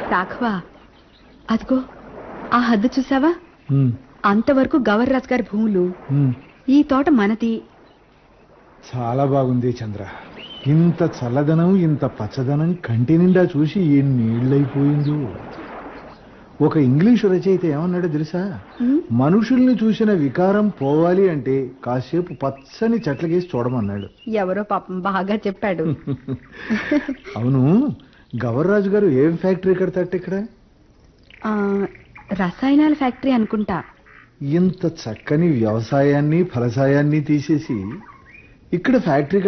రాఘవ అదిగో ఆ హద్దు చూసావా ఉమ్, అంతవరకు గవర్రాజ్ గారి భూములు ఉమ్. ఈ తోట మనది చాలా బాగుంది చంద్ర ఇంత చల్లదనం ఇంత పచ్చదనం కంటి నిండా చూసి ఎన్నేళ్ళైపోయిందో ఒక ఇంగ్లీషు రచయిత ఏమన్నాడో తెలుసా ఉమ్, మనుషుల్ని చూసిన వికారం పోవాలి అంటే కాసేపు పచ్చని చెట్లకేసి చూడమన్నాడు ఎవరో పాపం బాగా చెప్పాడు అవును గవర్రాజు గారు ఏం ఫ్యాక్టరీ కడతాట ఇక్కడ ఆ, రసాయనాల ఫ్యాక్టరీ అనుకుంటా ఇంత చక్కని వ్యవసాయాన్ని ఫలసాయాన్ని తీసేసి ఇక్కడ ఫ్యాక్టరీ